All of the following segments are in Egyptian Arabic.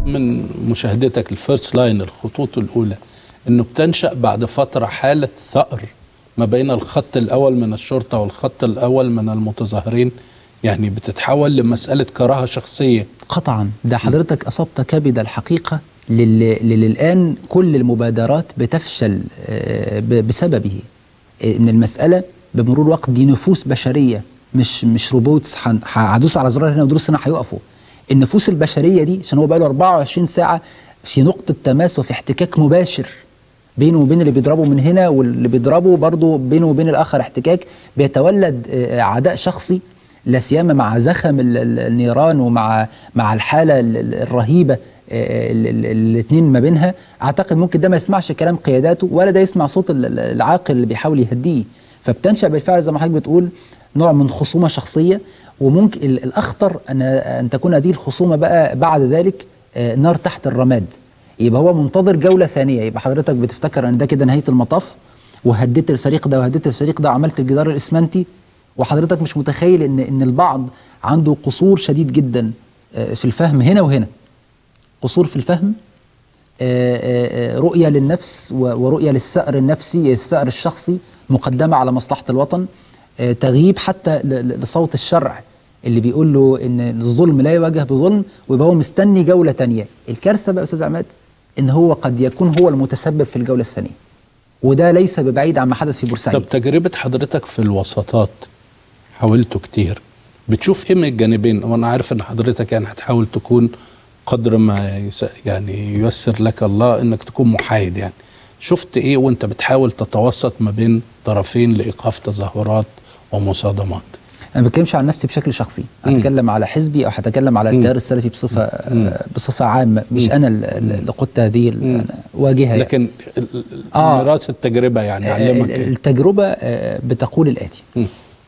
من مشاهدتك الفيرست لاين الخطوط الاولى انه بتنشا بعد فتره حاله ثأر ما بين الخط الاول من الشرطه والخط الاول من المتظاهرين يعني بتتحول لمساله كراهه شخصيه قطعا ده حضرتك أصبت كبد الحقيقة للي للي الآن كل المبادرات بتفشل آه، ب- بسببه آه، إن المسألة بمرور الوقت دي نفوس بشرية مش مش روبوتس هن- هدوس على زرار هنا ودروس هنا هيقفوا النفوس البشرية دي عشان هو بقى له 24 ساعة في نقطة تماس وفي احتكاك مباشر بينه وبين اللي بيضربه من هنا واللي بيضربه برضه بينه وبين الآخر احتكاك بيتولد آه، عداء شخصي لا سيما مع زخم ال- ال- النيران ومع مع الحاله ال- ال- الرهيبه الاثنين ما بينها اعتقد ممكن ده ما يسمعش كلام قياداته ولا ده يسمع صوت ال- ال- العاقل اللي بيحاول يهديه فبتنشا بالفعل زي ما حضرتك بتقول نوع من خصومه شخصيه وممكن ال- الاخطر ان ان تكون هذه الخصومه بقى بعد ذلك آه، نار تحت الرماد يبقى هو منتظر جوله ثانيه يبقى حضرتك بتفتكر ان ده كده نهايه المطاف وهديت الفريق ده وهديت الفريق ده وعملت الجدار الاسمنتي وحضرتك مش متخيل ان ان البعض عنده قصور شديد جدا آه، في الفهم هنا وهنا قصور في الفهم آه، آه، آه، رؤية للنفس و- ورؤية للثأر النفسي الثأر الشخصي مقدمة على مصلحة الوطن آه، تغييب حتى ل- ل- لصوت الشرع اللي بيقول له ان الظلم لا يواجه بظلم ويبقى هو مستني جولة تانية الكارثة بقى يا استاذ عماد ان هو قد يكون هو المتسبب في الجولة الثانية وده ليس ببعيد عما حدث في بورسعيد طب تجربه حضرتك في الوساطات حاولته كتير بتشوف ايه من الجانبين وانا عارف ان حضرتك يعني هتحاول تكون قدر ما يس يعني ييسر لك الله انك تكون محايد يعني شفت ايه وانت بتحاول تتوسط ما بين طرفين لايقاف تظاهرات ومصادمات انا ما بتكلمش عن نفسي بشكل شخصي هتكلم على حزبي او هتكلم على التيار السلفي بصفه آه، بصفه عامه مش انا ال- ال- اللي قدت هذه ال- أنا واجهه يعني. لكن ال- ال- آه. ميراث التجربه يعني علمك ال- ايه التجربه آه، بتقول الاتي مم.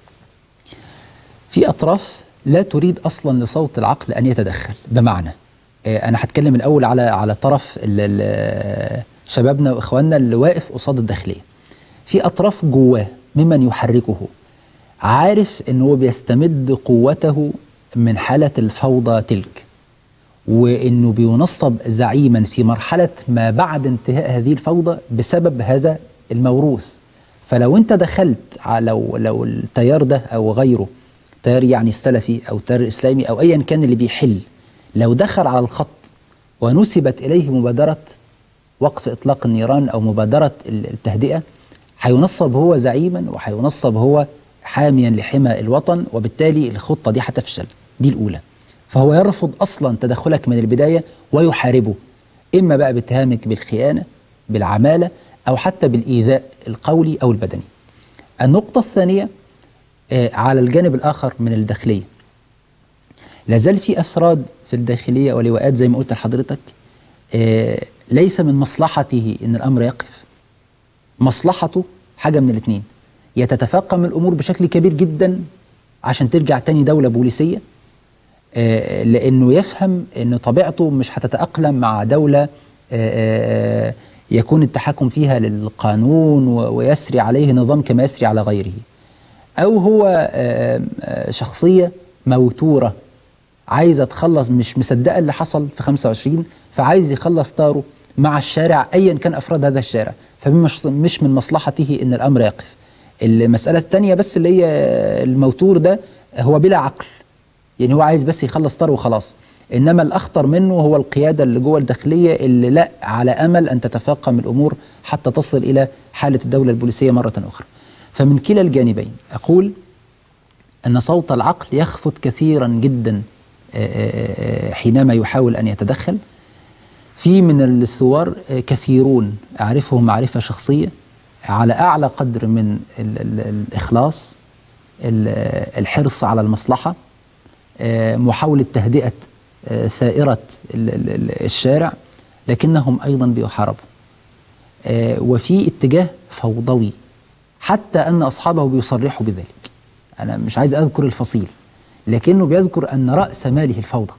في اطراف لا تريد اصلا لصوت العقل ان يتدخل بمعنى آه، انا هتكلم الاول على على طرف ال- ال- شبابنا واخواننا اللي واقف قصاد الداخليه في اطراف جواه ممن يحركه عارف ان هو بيستمد قوته من حاله الفوضى تلك وانه بينصب زعيما في مرحله ما بعد انتهاء هذه الفوضى بسبب هذا الموروث فلو انت دخلت على لو لو التيار ده او غيره تيار يعني السلفي او التيار الاسلامي او ايا كان اللي بيحل لو دخل على الخط ونسبت اليه مبادره وقف اطلاق النيران او مبادره التهدئه هينصب هو زعيما وهينصب هو حاميا لحمى الوطن وبالتالي الخطه دي هتفشل دي الاولى فهو يرفض اصلا تدخلك من البدايه ويحاربه اما بقى باتهامك بالخيانه بالعماله او حتى بالايذاء القولي او البدني النقطه الثانيه آه، على الجانب الاخر من الداخليه لازال في افراد في الداخليه ولواءات زي ما قلت لحضرتك آه، ليس من مصلحته ان الامر يقف مصلحته حاجه من الاثنين يا تتفاقم الامور بشكل كبير جدا عشان ترجع تاني دوله بوليسيه آه، لانه يفهم ان طبيعته مش هتتاقلم مع دوله آه، آه، يكون التحكم فيها للقانون و- ويسري عليه نظام كما يسري على غيره او هو آه، آه، شخصيه موتوره عايز اتخلص مش مصدقه اللي حصل في 25 فعايز يخلص طاره مع الشارع ايا كان افراد هذا الشارع فمش مش من مصلحته ان الامر يقف المساله الثانيه بس اللي هي الموتور ده هو بلا عقل يعني هو عايز بس يخلص طاره وخلاص انما الاخطر منه هو القياده اللي جوه الداخليه اللي لا على امل ان تتفاقم الامور حتى تصل الى حاله الدوله البوليسيه مره اخرى فمن كلا الجانبين اقول أن صوت العقل يخفت كثيرا جدا آه، آه، آه، حينما يحاول أن يتدخل في من الثوار آه، كثيرون أعرفهم معرفة شخصية على أعلى قدر من ال ال الإخلاص ال- آه، الحرص على المصلحة آه، محاولة تهدئة آه، ثائرة ال- ال- ال- الشارع لكنهم أيضا بيحاربوا آه، وفي اتجاه فوضوي حتى أن أصحابه بيصرحوا بذلك أنا مش عايز أذكر الفصيل لكنه بيذكر أن رأس ماله الفوضى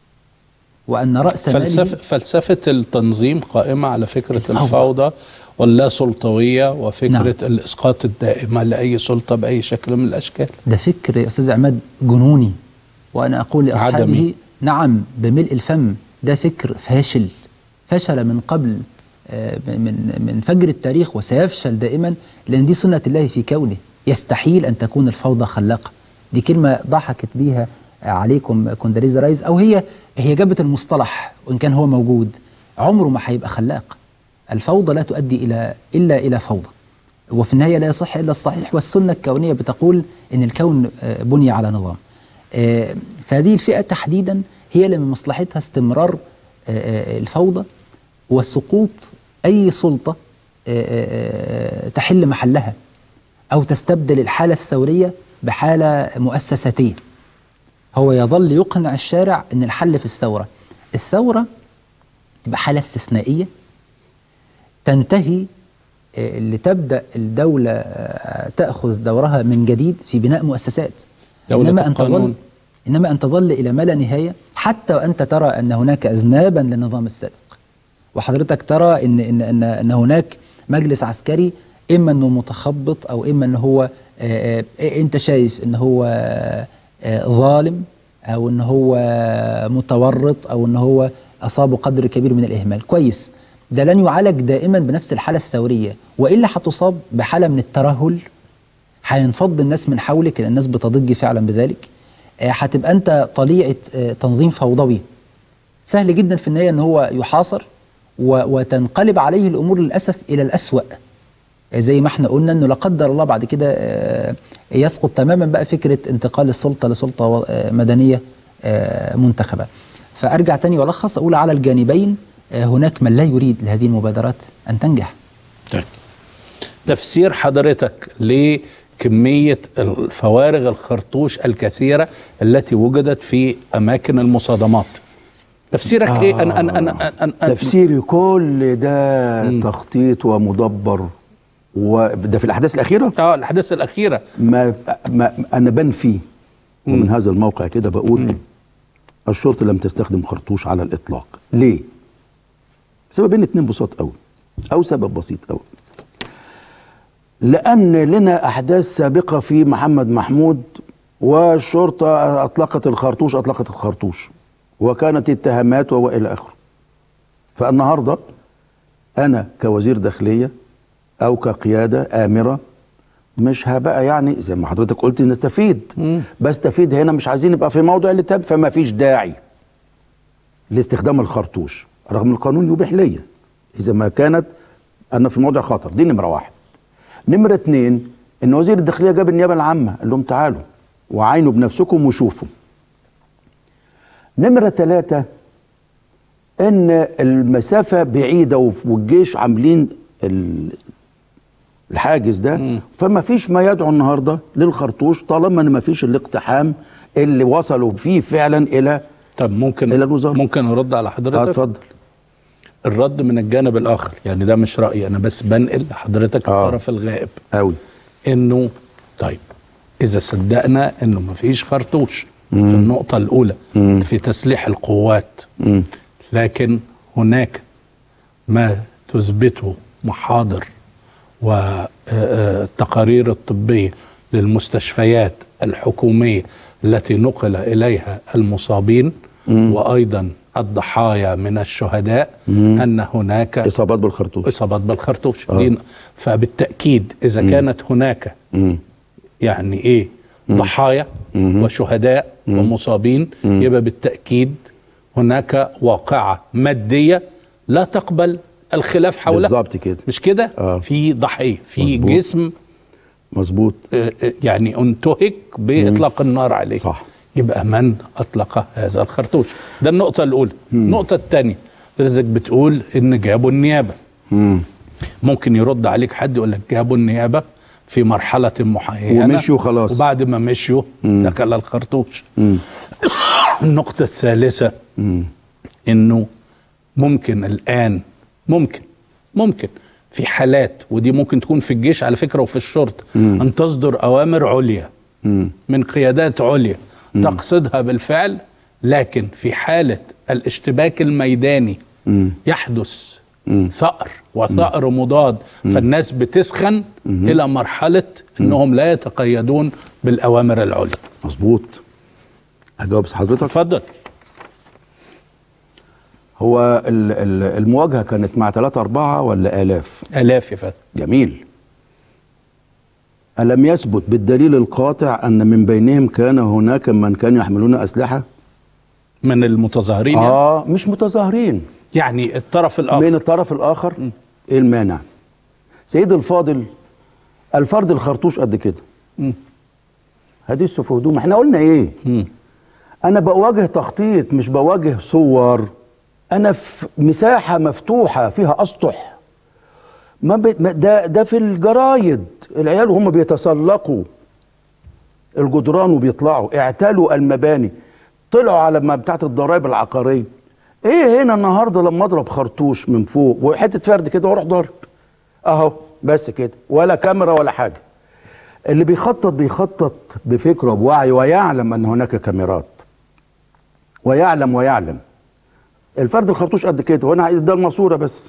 وأن رأس فلسفة, ماله فلسفة التنظيم قائمة على فكرة الفوضى. الفوضى واللا سلطوية وفكرة نعم. نعم. الإسقاط الدائمة لأي سلطة بأي شكل من الأشكال ده فكر يا أستاذ عماد جنوني وأنا أقول لأصحابه عدمي. نعم بملء الفم ده فكر فاشل فشل من قبل آه، من من فجر التاريخ وسيفشل دائما لان دي سنه الله في كونه يستحيل ان تكون الفوضى خلاقه دي كلمه ضحكت بيها عليكم كوندريزا رايز او هي هي جابت المصطلح وان كان هو موجود عمره ما هيبقى خلاق الفوضى لا تؤدي الى الا الى فوضى وفي النهايه لا يصح الا الصحيح والسنه الكونيه بتقول ان الكون آه، بني على نظام آه، فهذه الفئه تحديدا هي اللي من مصلحتها استمرار آه، آه، الفوضى وسقوط اي سلطه آه، آه، آه، تحل محلها او تستبدل الحاله الثوريه بحاله مؤسساتيه هو يظل يقنع الشارع ان الحل في الثوره الثوره تبقى حاله استثنائيه تنتهي آه، لتبدا الدوله آه، تاخذ دورها من جديد في بناء مؤسسات دولة انما ان تظل القانون. انما ان تظل الى ما لا نهايه حتى وانت ترى ان هناك اذنابا للنظام السابق وحضرتك ترى ان ان ان, إن هناك مجلس عسكري اما انه متخبط او اما ان هو آه، آه، انت شايف ان هو آه، ظالم او ان هو متورط او ان هو اصابه قدر كبير من الاهمال كويس ده لن يعالج دائما بنفس الحاله الثوريه والا هتصاب بحاله من الترهل هينفض الناس من حولك لان الناس بتضج فعلا بذلك آه، هتبقى انت طليعه آه، تنظيم فوضوي سهل جدا في النهايه ان هو يحاصر و- وتنقلب عليه الامور للاسف الى الاسوأ آه، زي ما احنا قلنا انه لا قدر الله بعد كده آه، يسقط تماما بقى فكره انتقال السلطه لسلطه آه، مدنيه آه، منتخبه فارجع تاني والخص اقول على الجانبين آه، هناك من لا يريد لهذه المبادرات ان تنجح طيب. تفسير حضرتك لكمية الفوارغ الخرطوش الكثيرة التي وجدت في أماكن المصادمات تفسيرك آه إيه أنا أنا أنا أنا أنا تفسيري كل ده تخطيط ومدبر وده في الاحداث الاخيره آه الأحداث الأخيرة ما, ما انا بنفي ومن هذا الموقع كده بقول الشرطه لم تستخدم خرطوش على الاطلاق ليه سببين اتنين بساط قوي او سبب بسيط قوي لان لنا احداث سابقه في محمد محمود والشرطه اطلقت الخرطوش اطلقت الخرطوش وكانت اتهامات والى اخره فالنهارده انا كوزير داخليه او كقياده امره مش هبقى يعني زي ما حضرتك قلت نستفيد بستفيد هنا مش عايزين نبقى في موضع الاتهام فما فيش داعي لاستخدام الخرطوش رغم القانون يبيح ليا اذا ما كانت انا في موضع خطر دي نمره واحد نمره اتنين ان وزير الداخليه جاب النيابه العامه قال لهم تعالوا وعاينوا بنفسكم وشوفوا نمره ثلاثه ان المسافه بعيده وف- والجيش عاملين ال- الحاجز ده فما فيش ما يدعو النهارده للخرطوش طالما ان ما فيش الاقتحام اللي وصلوا فيه فعلا الى طب ممكن إلى الوزارة. ممكن أرد على آه، حضرتك اتفضل الرد من الجانب الآخر يعني ده مش رأيي أنا بس بنقل لحضرتك آه. الطرف الغائب قوي انه طيب اذا صدقنا انه ما فيش خرطوش في النقطه الاولى في تسليح القوات لكن هناك ما تثبته محاضر والتقارير الطبيه للمستشفيات الحكوميه التي نقل اليها المصابين وايضا الضحايا من الشهداء ان هناك اصابات بالخرطوش اصابات بالخرطوش دي فبالتاكيد اذا كانت هناك يعني ايه ضحايا وشهداء ومصابين يبقى بالتاكيد هناك واقعه ماديه لا تقبل الخلاف حولها بالظبط كده مش كده آه. في ضحيه في مظبوط. جسم مظبوط آه، آه، يعني انتهك باطلاق النار عليه صح. يبقى من اطلق هذا الخرطوش ده النقطه الاولى النقطه الثانيه حضرتك بتقول ان جابوا النيابه ممكن يرد عليك حد يقول لك جابوا النيابه في مرحله معينه ومشيوا خلاص. وبعد ما مشيوا دخل الخرطوش النقطه الثالثه انه ممكن الان ممكن ممكن في حالات ودي ممكن تكون في الجيش على فكره وفي الشرطه ان تصدر اوامر عليا من قيادات عليا تقصدها بالفعل لكن في حاله الاشتباك الميداني يحدث ثأر وثأر مضاد فالناس بتسخن الى مرحله انهم لا يتقيدون بالاوامر العليا مظبوط اجاوب حضرتك اتفضل هو ال- ال- المواجهه كانت مع ثلاثة أربعة ولا آلاف الاف يا فندم جميل ألم يثبت بالدليل القاطع أن من بينهم كان هناك من كانوا يحملون أسلحة من المتظاهرين يعني. آه مش متظاهرين يعني الطرف الاخر من الطرف الآخر إيه المانع سيد الفاضل الفرد الخرطوش قد كده هدي في هدوم احنا قلنا ايه مم. انا بواجه تخطيط مش بواجه صور انا في مساحه مفتوحه فيها اسطح ما ب... ما ده ده في الجرايد العيال وهم بيتسلقوا الجدران وبيطلعوا اعتلوا المباني طلعوا على ما بتاعت الضرائب العقاريه ايه هنا النهارده لما اضرب خرطوش من فوق وحته فرد كده واروح ضارب اهو بس كده ولا كاميرا ولا حاجه اللي بيخطط بيخطط بفكره بوعي ويعلم ان هناك كاميرات ويعلم ويعلم الفرد الخرطوش قد كده وانا ده الماسوره بس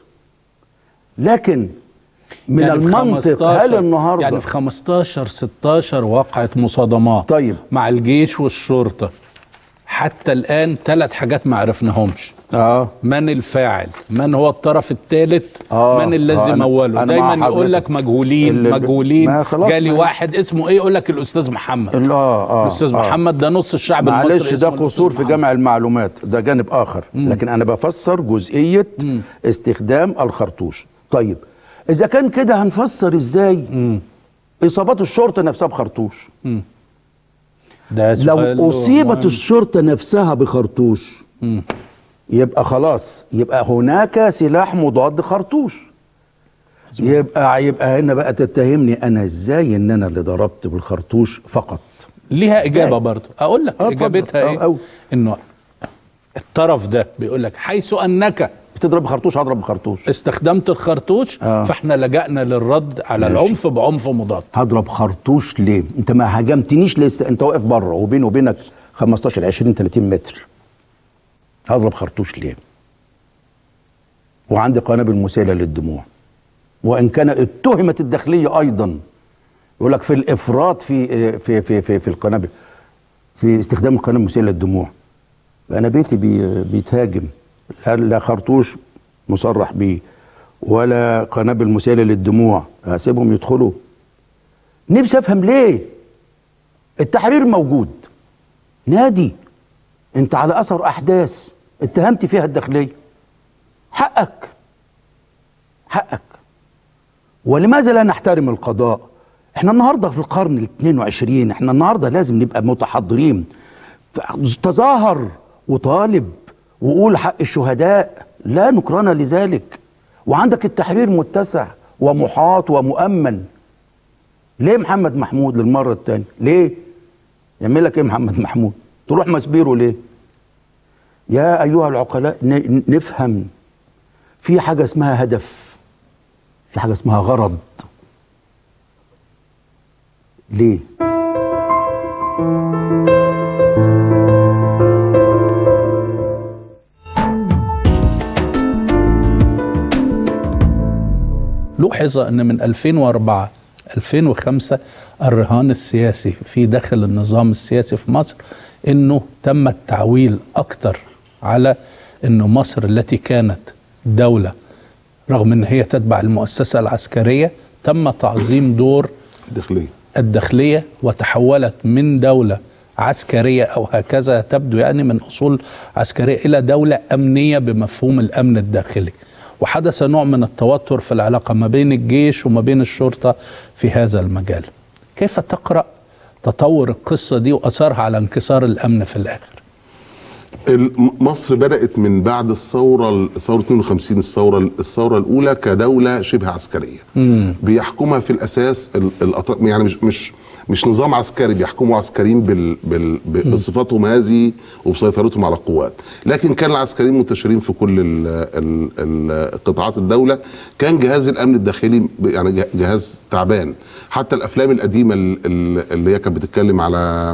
لكن من يعني في المنطق 15 هل النهارده يعني في 15 16 وقعت مصادمات طيب. مع الجيش والشرطه حتى الان ثلاث حاجات ما عرفناهمش اه من الفاعل من هو الطرف الثالث آه، من الذي آه، أنا- موله أنا مع دايما يقول حضرتك. لك مجهولين اللي- مجهولين ما خلاص جالي ما- واحد اسمه ايه يقول لك الاستاذ محمد ال- اه اه الاستاذ آه. محمد ده نص الشعب المصري معلش ده اسمه الأستاذ قصور في محمد. جمع المعلومات ده جانب اخر لكن انا بفسر جزئيه استخدام الخرطوش طيب اذا كان كده هنفسر ازاي اصابات الشرطه نفسها بخرطوش ده سؤال لو اصيبت مهم. الشرطه نفسها بخرطوش يبقى خلاص يبقى هناك سلاح مضاد خرطوش يبقى يبقى هنا بقى تتهمني انا ازاي ان انا اللي ضربت بالخرطوش فقط ليها اجابه إزاي؟ برضه اقول لك آه، اتفضل. اجابتها آه، ايه أو. انه الطرف ده بيقول لك حيث انك بتضرب بخرطوش هضرب بخرطوش استخدمت الخرطوش آه. فاحنا لجأنا للرد على ماشي. العنف بعنف مضاد هضرب خرطوش ليه انت ما هاجمتنيش لسه انت واقف بره وبيني وبينك 15 20 30 متر هضرب خرطوش ليه وعندي قنابل مسيله للدموع وان كان اتهمت الداخليه ايضا يقول لك في الافراط في في في في, في القنابل في استخدام القنابل المسيله للدموع انا بيتي بي بيتهاجم لا, لا خرطوش مصرح بيه ولا قنابل مسيله للدموع هسيبهم يدخلوا نفسي افهم ليه التحرير موجود نادي انت على اثر احداث اتهمت فيها الداخليه حقك حقك ولماذا لا نحترم القضاء احنا النهارده في القرن ال 22 احنا النهارده لازم نبقى متحضرين ف- تظاهر وطالب وقول حق الشهداء لا نكران لذلك وعندك التحرير متسع ومحاط ومؤمن ليه محمد محمود للمرة الثانية ليه يعمل لك ايه محمد محمود تروح مسبيره ليه يا ايها العقلاء ن- نفهم في حاجة اسمها هدف في حاجة اسمها غرض ليه لوحظ ان من 2004 2005 الرهان السياسي في داخل النظام السياسي في مصر انه تم التعويل اكتر على انه مصر التي كانت دوله رغم ان هي تتبع المؤسسه العسكريه تم تعظيم دور داخلية الداخليه وتحولت من دوله عسكريه او هكذا تبدو يعني من اصول عسكريه الى دوله امنيه بمفهوم الامن الداخلي وحدث نوع من التوتر في العلاقه ما بين الجيش وما بين الشرطه في هذا المجال كيف تقرا تطور القصه دي واثرها على انكسار الامن في الاخر الم- مصر بدأت من بعد الثورة ثورة 52 الثورة الثورة الأولى كدولة شبه عسكرية بيحكمها في الأساس ال- الأطراف يعني مش مش مش نظام عسكري بيحكموا عسكريين بال بال ب- بصفاتهم هذه وبسيطرتهم على القوات لكن كان العسكريين منتشرين في كل ال ال ال قطاعات الدولة كان جهاز الأمن الداخلي ب- يعني جه- جهاز تعبان حتى الأفلام القديمة ال- ال- اللي هي كانت بتتكلم على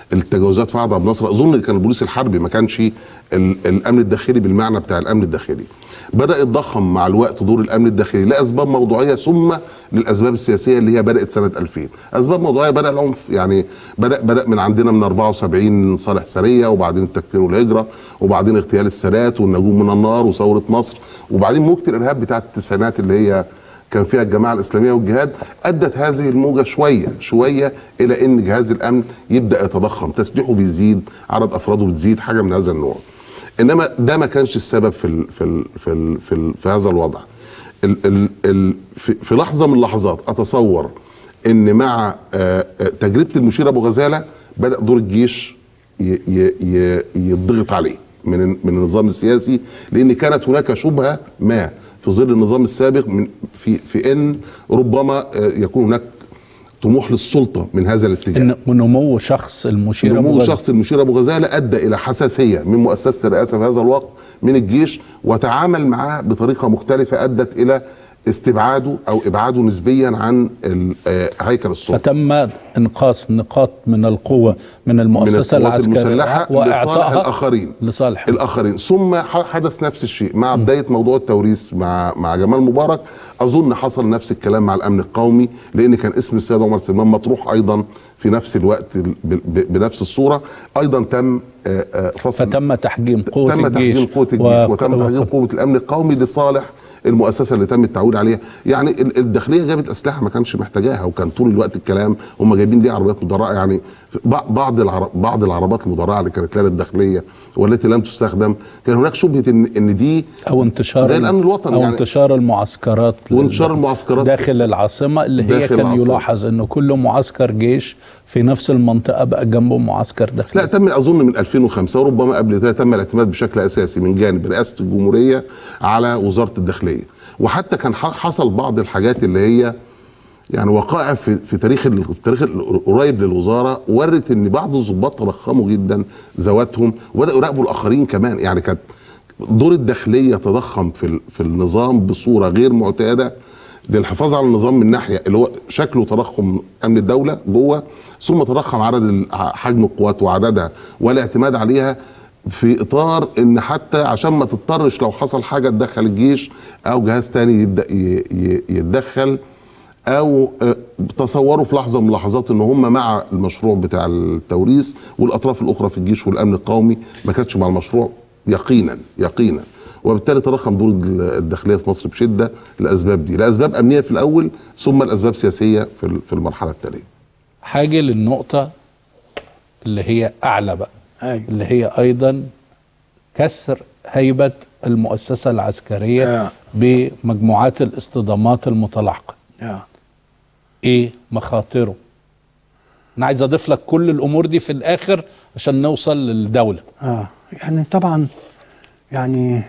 التجاوزات في عهد عبد الناصر اظن كان البوليس الحربي ما كانش ال- الامن الداخلي بالمعنى بتاع الامن الداخلي بدا يتضخم مع الوقت دور الامن الداخلي لاسباب موضوعيه ثم للاسباب السياسيه اللي هي بدات سنه 2000 اسباب موضوعيه بدا العنف يعني بدا بدا من عندنا من 74 صالح سريه وبعدين التكفير والهجره وبعدين اغتيال السادات والنجوم من النار وثوره مصر وبعدين موجه الارهاب بتاعه التسعينات اللي هي كان فيها الجماعه الاسلاميه والجهاد ادت هذه الموجه شويه شويه الى ان جهاز الامن يبدا يتضخم تسليحه بيزيد عدد افراده بتزيد حاجه من هذا النوع انما ده ما كانش السبب في ال في ال في ال في, ال في هذا الوضع ال ال ال في, في لحظه من اللحظات اتصور ان مع آه، آه، تجربه المشير ابو غزاله بدا دور الجيش ي- ي- ي- يضغط عليه من من النظام السياسي لان كانت هناك شبهه ما في ظل النظام السابق من في في ان ربما آه، يكون هناك طموح للسلطه من هذا الاتجاه ان نمو شخص المشير أبو نمو غزالة. شخص المشير ابو غزاله ادى الى حساسيه من مؤسسه الرئاسه في هذا الوقت من الجيش وتعامل معاه بطريقه مختلفه ادت الى استبعاده او ابعاده نسبيا عن ال- آه، هيكل السلطه فتم انقاص نقاط من القوة من المؤسسة من القوات العسكرية المسلحه لصالح وإعطائها الاخرين لصالح الاخرين ثم ح- حدث نفس الشيء مع بدايه موضوع التوريث مع مع جمال مبارك اظن حصل نفس الكلام مع الامن القومي لان كان اسم السيد عمر سلمان مطروح ايضا في نفس الوقت ال- ب- ب- بنفس الصوره ايضا تم آه، آه، فصل فتم تحجيم قوة تم الجيش تحجيم قوه الجيش و- وتم تحجيم و- قوه الامن القومي لصالح المؤسسه اللي تم التعويل عليها يعني ال- الداخليه جابت اسلحه ما كانش محتاجاها وكان طول الوقت الكلام هم جايبين ليه عربيات مدرعه يعني بع- بعض العر- بعض العربات المدرعه اللي كانت لا للداخليه والتي لم تستخدم كان هناك شبهه ان ان دي او انتشار زي الامن الوطني او يعني انتشار المعسكرات وانتشار لل- المعسكرات داخل العاصمه اللي هي داخل كان العاصمة. يلاحظ انه كل معسكر جيش في نفس المنطقه بقى جنبه معسكر داخلي لا تم اظن من 2005 وربما قبل كده تم الاعتماد بشكل اساسي من جانب رئاسه الجمهوريه على وزاره الداخليه وحتى كان ح- حصل بعض الحاجات اللي هي يعني وقائع في في تاريخ ال- التاريخ القريب للوزاره ورت ان بعض الضباط تضخموا جدا ذواتهم وبداوا يراقبوا الاخرين كمان يعني كانت دور الداخليه تضخم في ال- في النظام بصوره غير معتاده للحفاظ على النظام من ناحيه اللي هو شكله تضخم امن الدوله جوه ثم تضخم عدد ال- حجم القوات وعددها والاعتماد عليها في اطار ان حتى عشان ما تضطرش لو حصل حاجه تدخل الجيش او جهاز تاني يبدا ي- ي- يتدخل او آه، تصوروا في لحظه من اللحظات ان هم مع المشروع بتاع التوريث والاطراف الاخرى في الجيش والامن القومي ما كانتش مع المشروع يقينا يقينا وبالتالي تضخم دور الداخليه في مصر بشده لاسباب دي لاسباب امنيه في الاول ثم الاسباب سياسيه في ال- في المرحله التاليه حاجه للنقطه اللي هي اعلى بقى أيوة. اللي هي ايضا كسر هيبه المؤسسه العسكريه آه. بمجموعات الاصطدامات المتلاحقه آه. ايه مخاطره انا عايز اضيف لك كل الامور دي في الاخر عشان نوصل للدوله اه يعني طبعا يعني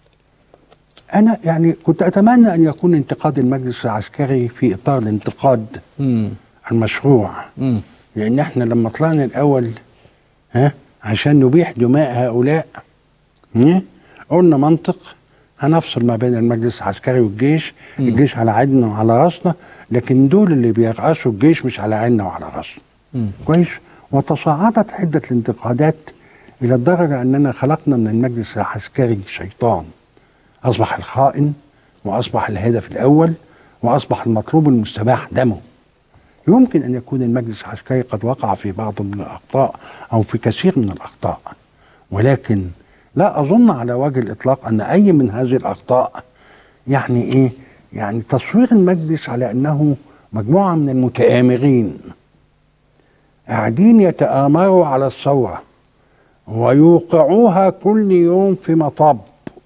انا يعني كنت اتمنى ان يكون انتقاد المجلس العسكري في اطار الانتقاد امم المشروع امم لان احنا لما طلعنا الاول ها عشان نبيح دماء هؤلاء ها، قلنا منطق هنفصل ما بين المجلس العسكري والجيش الجيش على عيننا وعلى راسنا لكن دول اللي بيرأسوا الجيش مش على عيننا وعلى راسنا كويس وتصاعدت عدة الانتقادات إلى الدرجة أننا خلقنا من المجلس العسكري شيطان أصبح الخائن وأصبح الهدف الأول وأصبح المطلوب المستباح دمه يمكن أن يكون المجلس العسكري قد وقع في بعض من الأخطاء أو في كثير من الأخطاء ولكن لا أظن على وجه الإطلاق أن أي من هذه الأخطاء يعني إيه يعني تصوير المجلس على أنه مجموعة من المتآمرين قاعدين يتآمروا على الثورة ويوقعوها كل يوم في مطب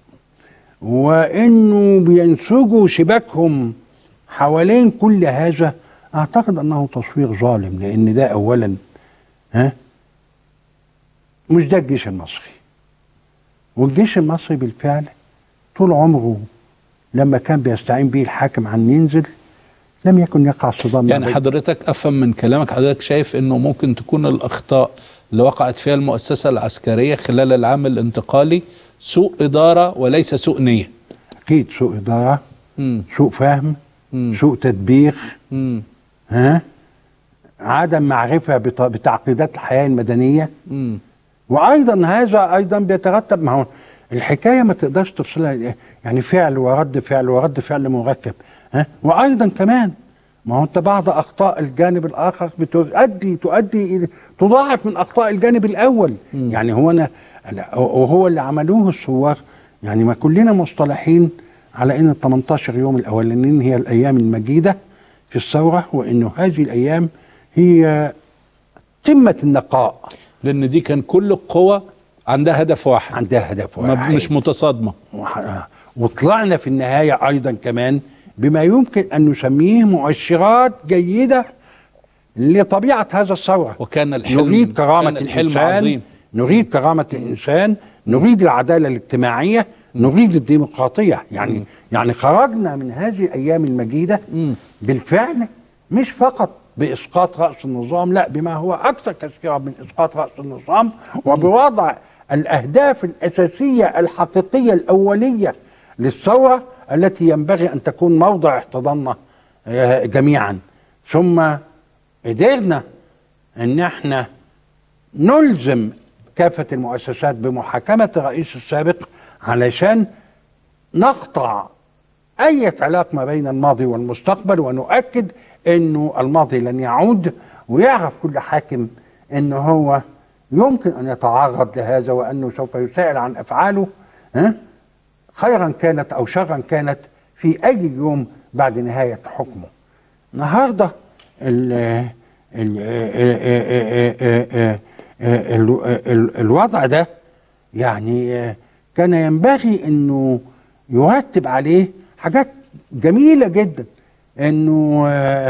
وانه بينسجوا شباكهم حوالين كل هذا اعتقد انه تصوير ظالم لان ده اولا ها مش ده الجيش المصري والجيش المصري بالفعل طول عمره لما كان بيستعين به الحاكم عن ينزل لم يكن يقع صدام يعني بين- حضرتك افهم من كلامك حضرتك شايف انه ممكن تكون الاخطاء اللي وقعت فيها المؤسسه العسكريه خلال العام الانتقالي سوء اداره وليس سوء نيه اكيد سوء اداره مم. سوء فهم مم. سوء تدبير مم. ها عدم معرفه بت- بتعقيدات الحياه المدنيه وايضا هذا ايضا بيترتب ما هو الحكايه ما تقدرش تفصلها ل- يعني فعل ورد فعل ورد فعل مركب ها وايضا كمان ما هو انت بعض اخطاء الجانب الاخر بتؤدي تؤدي إلى- تضاعف من اخطاء الجانب الاول يعني هو انا أنا- وهو اللي عملوه الثوار يعني ما كلنا مصطلحين على ان ال 18 يوم الاولانيين هي الايام المجيده في الثوره وانه هذه الايام هي قمه النقاء لان دي كان كل القوى عندها هدف واحد عندها هدف ما واحد مش متصادمه وح- وطلعنا في النهاية أيضا كمان بما يمكن أن نسميه مؤشرات جيدة لطبيعة هذا الثورة وكان الحلم نريد كرامة كان الحلم الإنسان عظيم نريد كرامة الإنسان نريد العدالة الاجتماعية نريد الديمقراطية يعني يعني خرجنا من هذه الأيام المجيدة بالفعل مش فقط بإسقاط رأس النظام لا بما هو أكثر كثيرا من إسقاط رأس النظام وبوضع الأهداف الأساسية الحقيقية الأولية للثورة التي ينبغي أن تكون موضع احتضاننا آه، جميعا ثم قدرنا ان احنا نلزم كافة المؤسسات بمحاكمة الرئيس السابق علشان نقطع أي علاقة ما بين الماضي والمستقبل ونؤكد أنه الماضي لن يعود ويعرف كل حاكم أنه هو يمكن أن يتعرض لهذا وأنه سوف يسأل عن أفعاله ها؟ خيرا كانت أو شرا كانت في أي يوم بعد نهاية حكمه النهارده ال ال ال ال الوضع ده يعني كان ينبغي انه يرتب عليه حاجات جميله جدا انه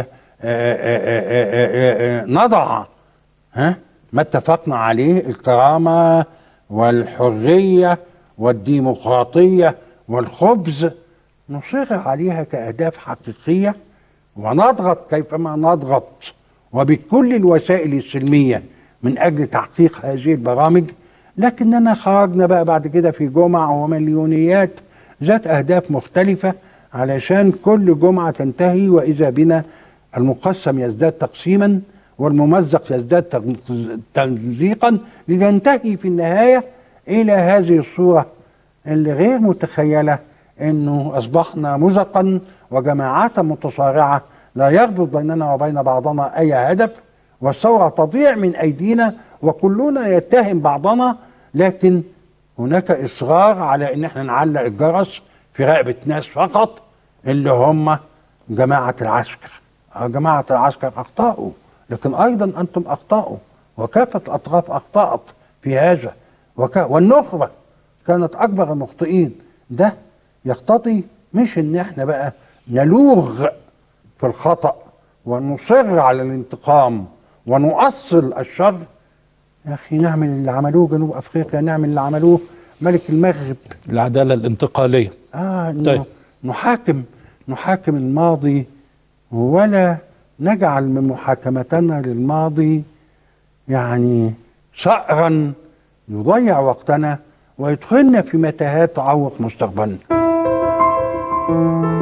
نضع ها ما اتفقنا عليه الكرامه والحريه والديمقراطيه والخبز نصر عليها كاهداف حقيقيه ونضغط كيفما نضغط وبكل الوسائل السلميه من اجل تحقيق هذه البرامج لكننا خرجنا بقى بعد كده في جمع ومليونيات ذات اهداف مختلفه علشان كل جمعه تنتهي واذا بنا المقسم يزداد تقسيما والممزق يزداد تمز- تمزيقا لننتهي في النهايه الى هذه الصوره اللي غير متخيله انه اصبحنا مزقا وجماعات متصارعه لا يربط بيننا وبين بعضنا اي هدف والثوره تضيع من ايدينا وكلنا يتهم بعضنا لكن هناك اصرار على ان احنا نعلق الجرس في رقبه ناس فقط اللي هم جماعه العسكر آه، جماعه العسكر اخطاوا لكن ايضا انتم اخطاوا وكافه الاطراف اخطات في هذا وك... والنخبه كانت اكبر المخطئين ده يقتضي مش ان احنا بقى نلوغ في الخطا ونصر على الانتقام ونؤصل الشر يا اخي نعمل اللي عملوه جنوب افريقيا نعمل اللي عملوه ملك المغرب العداله الانتقاليه اه إنه طيب. نحاكم نحاكم الماضي ولا نجعل من محاكمتنا للماضي يعني صقرا يضيع وقتنا ويدخلنا في متاهات تعوق مستقبلنا